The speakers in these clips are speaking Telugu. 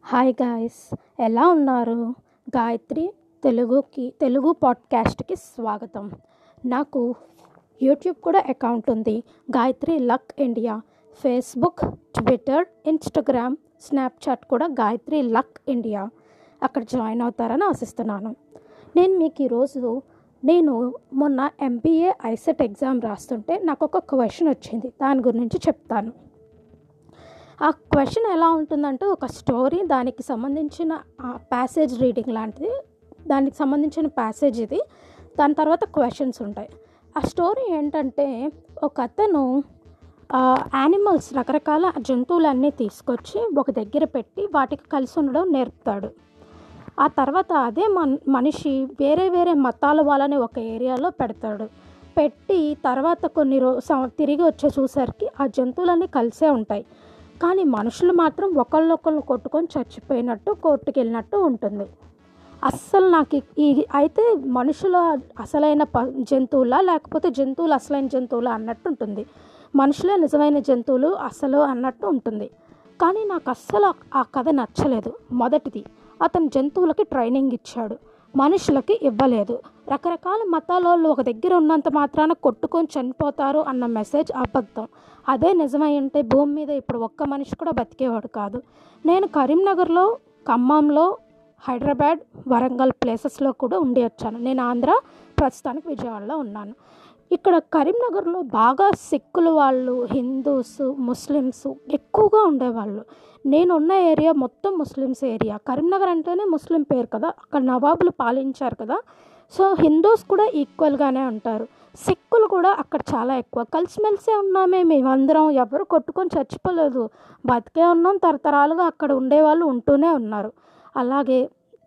హాయ్ గాయ్స్ ఎలా ఉన్నారు గాయత్రి తెలుగుకి తెలుగు పాడ్కాస్ట్కి స్వాగతం నాకు యూట్యూబ్ కూడా అకౌంట్ ఉంది Gayatri luck India Facebook Twitter Instagram Snapchat కూడా గాయత్రి లక్ ఇండియా అక్కడ జాయిన్ అవుతారని ఆశిస్తున్నాను నేను మీకు ఈరోజు నేను మొన్న ఎంబీఏ ఐసెట్ ఎగ్జామ్ రాస్తుంటే నాకు ఒక క్వశ్చన్ వచ్చింది దాని గురించి చెప్తాను ఆ క్వశ్చన్ ఎలా ఉంటుందంటే ఒక స్టోరీ దానికి సంబంధించిన ప్యాసేజ్ రీడింగ్ లాంటిది దానికి సంబంధించిన ప్యాసేజ్ ఇది దాని తర్వాత క్వశ్చన్స్ ఉంటాయి ఆ స్టోరీ ఏంటంటే ఒక అతను యానిమల్స్ రకరకాల జంతువులన్నీ తీసుకొచ్చి ఒక దగ్గర పెట్టి వాటికి కలిసి ఉండడం నేర్పుతాడు ఆ తర్వాత అదే మన మనిషి వేరే వేరే మతాల వాళ్ళని ఒక ఏరియాలో పెడతాడు పెట్టి తర్వాత కొన్ని రో సం- తిరిగి వచ్చే చూసరికి ఆ జంతువులన్నీ కలిసే ఉంటాయి కానీ మనుషులు మాత్రం ఒకళ్ళొకళ్ళు కొట్టుకొని చచ్చిపోయినట్టు కోర్టుకి వెళ్ళినట్టు ఉంటుంది అస్సలు నాకు ఈ- ఈ అయితే మనుషుల అసలైన ప జంతువులా లేకపోతే జంతువులు అసలైన జంతువులా అన్నట్టు ఉంటుంది మనుషులే నిజమైన జంతువులు అసలు అన్నట్టు ఉంటుంది కానీ నాకు అస్సలు ఆ- ఆ కథ నచ్చలేదు మొదటిది అతను జంతువులకి ట్రైనింగ్ ఇచ్చాడు మనుషులకి ఇవ్వలేదు రకరకాల మతాల వాళ్ళు ఒక దగ్గర ఉన్నంత మాత్రాన కొట్టుకొని చనిపోతారు అన్న మెసేజ్ అబద్ధం అదే నిజమై ఉంటే భూమి మీద ఇప్పుడు ఒక్క మనిషి కూడా బతికేవాడు కాదు నేను కరీంనగర్లో ఖమ్మంలో హైదరాబాద్ వరంగల్ ప్లేసెస్లో కూడా ఉండి వచ్చాను నేను ఆంధ్ర ప్రస్తుతానికి విజయవాడలో ఉన్నాను ఇక్కడ కరీంనగర్లో బాగా సిక్కులు వాళ్ళు హిందూస్ ముస్లిమ్స్ ఎక్కువగా ఉండేవాళ్ళు నేను ఉన్న ఏరియా మొత్తం ముస్లిమ్స్ ఏరియా కరీంనగర్ అంటేనే ముస్లిం పేరు కదా అక్కడ నవాబులు పాలించారు కదా సో హిందూస్ కూడా ఈక్వల్గానే ఉంటారు సిక్కులు కూడా అక్కడ చాలా ఎక్కువ కలిసిమెలిసే ఉన్నామే మేమందరం ఎవరు కొట్టుకొని చచ్చిపోలేదు బతికే ఉన్నాం తరతరాలుగా అక్కడ ఉండేవాళ్ళు ఉంటూనే ఉన్నారు అలాగే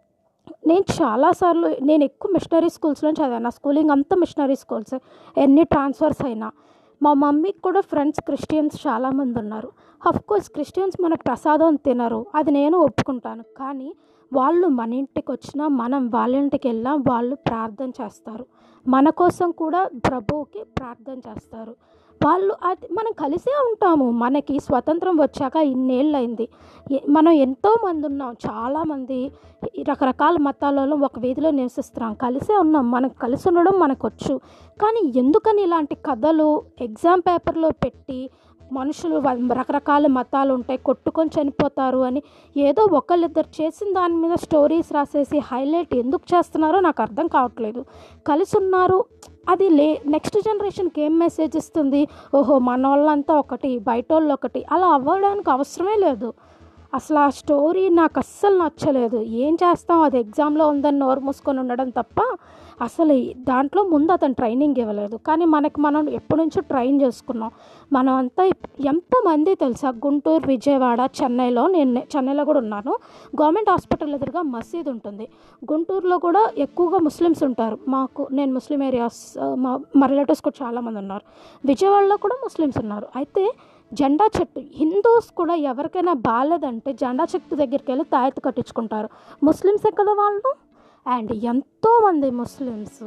నేను చాలాసార్లు నేను ఎక్కువ మిషనరీ స్కూల్స్లో చదివాను నా స్కూలింగ్ అంతా మిషనరీ స్కూల్స్ ఎన్ని ట్రాన్స్ఫర్స్ అయినా మా మమ్మీకి కూడా ఫ్రెండ్స్ క్రిస్టియన్స్ చాలామంది ఉన్నారు కోర్స్ క్రిస్టియన్స్ మన ప్రసాదం తినరు అది నేను ఒప్పుకుంటాను కానీ వాళ్ళు మన ఇంటికి వచ్చినా మనం వాళ్ళ ఇంటికి వెళ్ళినా వాళ్ళు ప్రార్థన చేస్తారు మన కోసం కూడా ప్రభువుకి ప్రార్థన చేస్తారు వాళ్ళు అది మనం కలిసే ఉంటాము మనకి స్వతంత్రం వచ్చాక ఇన్నేళ్ళు అయింది ఎ- మనం ఎంతో మంది ఉన్నాం చాలామంది ఈ రకరకాల మతాలలో ఒక వీధిలో నివసిస్తున్నాం కలిసే ఉన్నాం మనకు కలిసి ఉండడం మనకు వచ్చు కానీ ఎందుకని ఇలాంటి కథలు ఎగ్జామ్ పేపర్లో పెట్టి మనుషులు వాళ్ళ రకరకాల మతాలు ఉంటాయి కొట్టుకొని చనిపోతారు అని ఏదో ఒకళ్ళిద్దరు చేసిన దాని మీద స్టోరీస్ రాసేసి హైలైట్ ఎందుకు చేస్తున్నారో నాకు అర్థం కావట్లేదు కలిసి ఉన్నారు అది లే నెక్స్ట్ జనరేషన్కి ఏం మెసేజ్ ఇస్తుంది ఓహో మన వాళ్ళంతా ఒకటి బయట వాళ్ళు ఒకటి అలా అవ్వడానికి అవసరమే లేదు అసలు ఆ స్టోరీ నాకు అస్సలు నచ్చలేదు ఏం చేస్తాం అది ఎగ్జామ్లో ఉందని నోరు మూసుకొని ఉండడం తప్ప అసలు ఈ- దాంట్లో ముందు అతను ట్రైనింగ్ ఇవ్వలేదు కానీ మనకి మనం ఎప్పటి నుంచో ట్రైన్ చేసుకున్నాం మనం అంతా ఇప్- ఎంతమంది తెలుసా గుంటూరు విజయవాడ చెన్నైలో నేను నే- చెన్నైలో కూడా ఉన్నాను గవర్నమెంట్ హాస్పిటల్ ఎదురుగా మసీద్ ఉంటుంది గుంటూరులో కూడా ఎక్కువగా ముస్లిమ్స్ ఉంటారు మాకు నేను ముస్లిం ఏరియాస్ ఆ, మా మా రిలేటివ్స్ కూడా చాలామంది ఉన్నారు విజయవాడలో కూడా ముస్లిమ్స్ ఉన్నారు అయితే జెండా చెట్టు హిందూస్ కూడా ఎవరికైనా బాగాలేదంటే జెండా చెట్టు దగ్గరికి వెళ్ళి తాయెత్తు కట్టించుకుంటారు ముస్లిమ్సే కదా వాళ్ళు అండ్ ఎంతోమంది ముస్లిమ్స్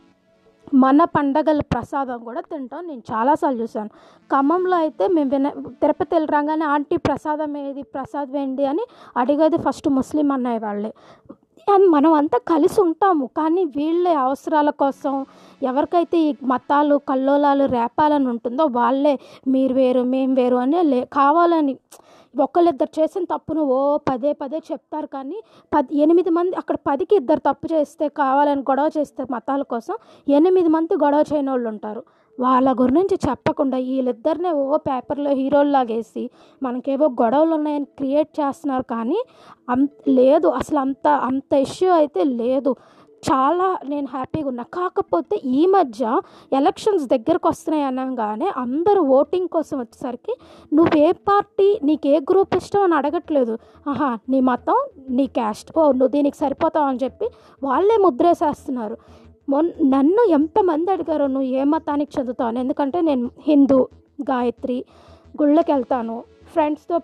మన పండగల ప్రసాదం కూడా తింటాం నేను చాలాసార్లు చూశాను ఖమ్మంలో అయితే మేము విన తిరుపతి వెళ్ళి రాగానే ఆంటీ ప్రసాదం ఏది ప్రసాదం ఏంటి అని అడిగేది ఫస్ట్ ముస్లిం అన్నయ్య వాళ్ళే అండ్ మనం అంతా కలిసి ఉంటాము కానీ వీళ్ళే అవసరాల కోసం ఎవరికైతే ఈ మతాలు కల్లోలాలు రేపాలని ఉంటుందో వాళ్ళే మీరు వేరు మేము వేరు అని లే కావాలని ఒకళ్ళిద్దరు చేసిన తప్పును ఓ పదే పదే చెప్తారు కానీ పది ఎనిమిది మంది అక్కడ పదికి ఇద్దరు తప్పు చేస్తే కావాలని గొడవ చేస్తే మతాల కోసం ఎనిమిది మంది గొడవ చేయని వాళ్ళు ఉంటారు వాళ్ళ గురించి చెప్పకుండా వీళ్ళిద్దరినే ఓ పేపర్లో హీరోల్లాగా వేసి మనకేవో గొడవలు ఉన్నాయని క్రియేట్ చేస్తున్నారు కానీ అంత లేదు అసలు అంత అంత ఇష్యూ అయితే లేదు చాలా నేను హ్యాపీగా ఉన్నా కాకపోతే ఈ మధ్య ఎలక్షన్స్ దగ్గరకు వస్తున్నాయి అనగానే అందరూ ఓటింగ్ కోసం వచ్చేసరికి నువ్వే పార్టీ నీకు ఏ గ్రూప్ ఇష్టం అని అడగట్లేదు ఆహా నీ మతం నీ క్యాస్ట్ ఓ నువ్వు దీనికి సరిపోతావు అని చెప్పి వాళ్ళే ముద్రేసేస్తున్నారు మొన్ నన్ను ఎంతమంది అడిగారు నువ్వు ఏ మతానికి చెందుతావు అని ఎందుకంటే నేను హిందూ గాయత్రి గుళ్ళకి వెళ్తాను ఫ్రెండ్స్తో పాటు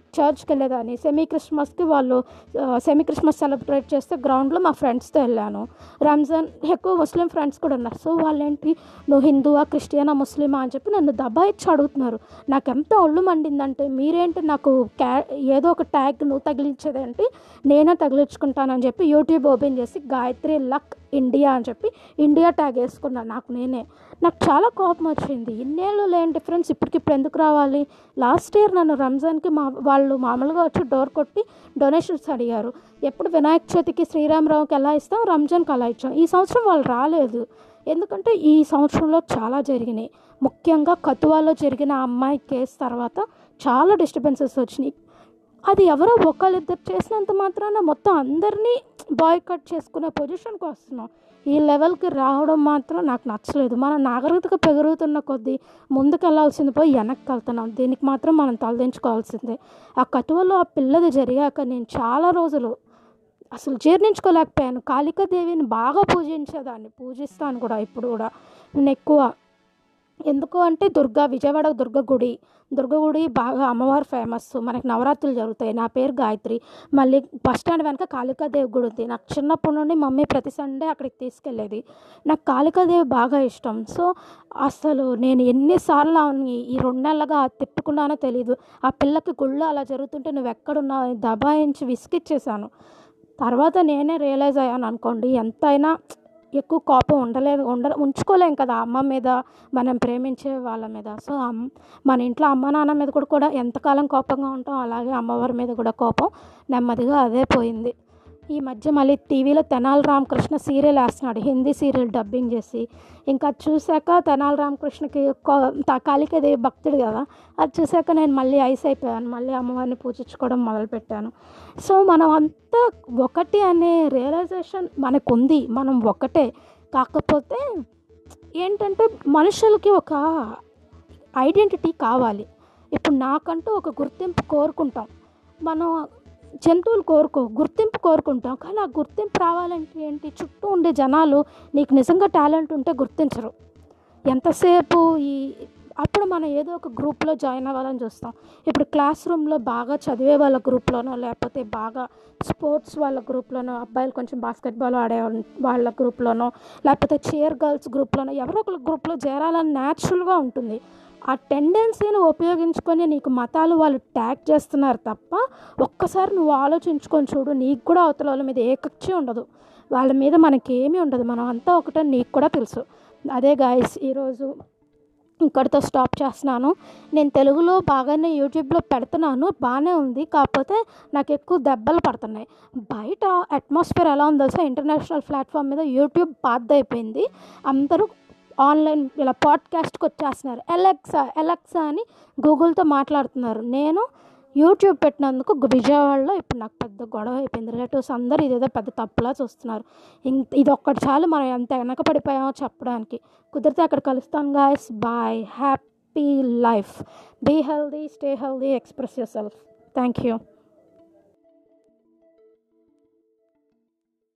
చర్చ్కి వెళ్ళేదాన్ని సెమీ క్రిస్మస్కి వాళ్ళు సెమీ క్రిస్మస్ సెలబ్రేట్ చేస్తే గ్రౌండ్లో మా ఫ్రెండ్స్తో వెళ్ళాను రంజాన్ ఎక్కువ ముస్లిం ఫ్రెండ్స్ కూడా ఉన్నారు సో వాళ్ళేంటి నువ్వు హిందువా క్రిస్టియనా ముస్లిమా అని చెప్పి నన్ను దబాయిచ్చి అడుగుతున్నారు నాకు ఎంత ఒళ్ళు మండిందంటే మీరేంటి నాకు క్యా ఏదో ఒక ట్యాగ్ నువ్వు తగిలించేదేంటి నేనే తగిలించుకుంటానని చెప్పి యూట్యూబ్ ఓపెన్ చేసి గాయత్రి లక్ ఇండియా అని చెప్పి ఇండియా ట్యాగ్ వేసుకున్నాను నాకు నేనే నాకు చాలా కోపం వచ్చింది ఇన్నేళ్ళు లేని డిఫరెన్స్ ఇప్పటికిప్పుడు ఎందుకు రావాలి లాస్ట్ ఇయర్ నన్ను రంజాన్కి మా వాళ్ళు మామూలుగా వచ్చి డోర్ కొట్టి డొనేషన్స్ అడిగారు ఎప్పుడు వినాయక చవితికి శ్రీరామరావుకి ఎలా ఇస్తాం రంజాన్కి అలా ఇచ్చాం ఈ సంవత్సరం వాళ్ళు రాలేదు ఎందుకంటే ఈ సంవత్సరంలో చాలా జరిగినాయి ముఖ్యంగా కతువాలో జరిగిన ఆ అమ్మాయి కేసు తర్వాత చాలా డిస్టర్బెన్సెస్ వచ్చినాయి అది ఎవరో ఒకళ్ళిద్దరు చేసినంత మాత్రాన మొత్తం అందరినీ బాయ్ కట్ చేసుకునే పొజిషన్కి వస్తున్నాం ఈ లెవెల్కి రావడం మాత్రం నాకు నచ్చలేదు మన నాగరికత పెరుగుతున్న కొద్దీ ముందుకు వెళ్ళాల్సింది పోయి వెనక్కి వెళ్తున్నాం దీనికి మాత్రం మనం తలదించుకోవాల్సిందే ఆ కటువలో ఆ పిల్లది జరిగాక నేను చాలా రోజులు అసలు జీర్ణించుకోలేకపోయాను కాళికాదేవిని బాగా పూజించేదాన్ని పూజిస్తాను కూడా ఇప్పుడు కూడా నేను ఎక్కువ ఎందుకు అంటే దుర్గా విజయవాడ దుర్గ గుడి దుర్గ గుడి బాగా అమ్మవారు ఫేమస్ మనకి నవరాత్రులు జరుగుతాయి నా పేరు గాయత్రి మళ్ళీ బస్ స్టాండ్ వెనక కాళికాదేవి గుడి ఉంది నాకు చిన్నప్పటి నుండి మమ్మీ ప్రతి సండే అక్కడికి తీసుకెళ్ళేది నాకు కాళికాదేవి బాగా ఇష్టం సో అసలు నేను ఎన్నిసార్లు ఆమెని ఈ రెండు నెలలుగా తిప్పుకున్నానో తెలియదు ఆ పిల్లకి గుళ్ళు అలా జరుగుతుంటే నువ్వు ఎక్కడున్నావు అని దబాయించి విసిగిచ్చేసాను తర్వాత నేనే రియలైజ్ అయ్యాను అనుకోండి ఎంతైనా ఎక్కువ కోపం ఉండలేదు ఉండ ఉంచుకోలేం కదా అమ్మ మీద మనం ప్రేమించే వాళ్ళ మీద సో అమ్ మన ఇంట్లో అమ్మ నాన్న మీద కూడా కూడా ఎంతకాలం కోపంగా ఉంటాం అలాగే అమ్మవారి మీద కూడా కోపం నెమ్మదిగా అదే పోయింది ఈ మధ్య మళ్ళీ టీవీలో తెనాలి రామకృష్ణ సీరియల్ వేస్తున్నాడు హిందీ సీరియల్ డబ్బింగ్ చేసి ఇంకా అది చూశాక తెనాలి రామకృష్ణకి కో- త- కాళికాదేవి భక్తుడు కదా అది చూశాక నేను మళ్ళీ ఐస్ అయిపోయాను మళ్ళీ అమ్మవారిని పూజించుకోవడం మొదలుపెట్టాను సో మనం అంతా ఒకటి అనే రియలైజేషన్ మనకు ఉంది మనం ఒకటే కాకపోతే ఏంటంటే మనుషులకి ఒక ఐడెంటిటీ కావాలి ఇప్పుడు నాకంటూ ఒక గుర్తింపు కోరుకుంటాం మనం జంతువులు కోరుకో గుర్తింపు కోరుకుంటాం కానీ ఆ గుర్తింపు రావాలంటే ఏంటి చుట్టూ ఉండే జనాలు నీకు నిజంగా టాలెంట్ ఉంటే గుర్తించరు ఎంతసేపు ఈ అప్పుడు మనం ఏదో ఒక గ్రూప్లో జాయిన్ అవ్వాలని చూస్తాం ఇప్పుడు క్లాస్ రూమ్లో బాగా చదివే వాళ్ళ గ్రూప్లోనో లేకపోతే బాగా స్పోర్ట్స్ వాళ్ళ గ్రూప్లోనో అబ్బాయిలు కొంచెం బాస్కెట్బాల్ ఆడే వాళ్ళ గ్రూప్లోనో లేకపోతే చైర్ గర్ల్స్ గ్రూప్లోనో ఎవరో ఒకళ్ళ గ్రూప్లో చేరాలని న్యాచురల్గా ఉంటుంది ఆ టెండెన్సీని ఉపయోగించుకొని నీకు మతాలు వాళ్ళు ట్యాగ్ చేస్తున్నారు తప్ప ఒక్కసారి నువ్వు ఆలోచించుకొని చూడు నీకు కూడా అవతల వాళ్ళ మీద ఏ కక్ష ఉండదు వాళ్ళ మీద మనకేమీ ఉండదు మనం అంతా ఒకటని నీకు కూడా తెలుసు అదే గాయస్ ఈరోజు ఇక్కడితో స్టాప్ చేస్తున్నాను నేను తెలుగులో బాగానే యూట్యూబ్లో పెడుతున్నాను బాగానే ఉంది కాకపోతే నాకు ఎక్కువ దెబ్బలు పడుతున్నాయి బయట అట్మాస్ఫియర్ ఎలా ఉందో తెలుసా ఇంటర్నేషనల్ ప్లాట్ఫామ్ మీద యూట్యూబ్ పాత్ అయిపోయింది అందరూ ఆన్లైన్ ఇలా పాడ్కాస్ట్కి వచ్చేస్తున్నారు ఎలక్సా ఎలక్సా అని గూగుల్తో మాట్లాడుతున్నారు నేను యూట్యూబ్ పెట్టినందుకు గు- విజయవాడలో ఇప్పుడు నాకు పెద్ద గొడవ అయిపోయింది రిలేటివ్స్ అందరూ ఇదేదో పెద్ద తప్పులా చూస్తున్నారు ఇంత ఇది ఒక్కటి చాలు మనం ఎంత వెనకపడిపోయామో చెప్పడానికి కుదిరితే అక్కడ కలుస్తాను guys bye happy life be healthy stay healthy express yourself thank you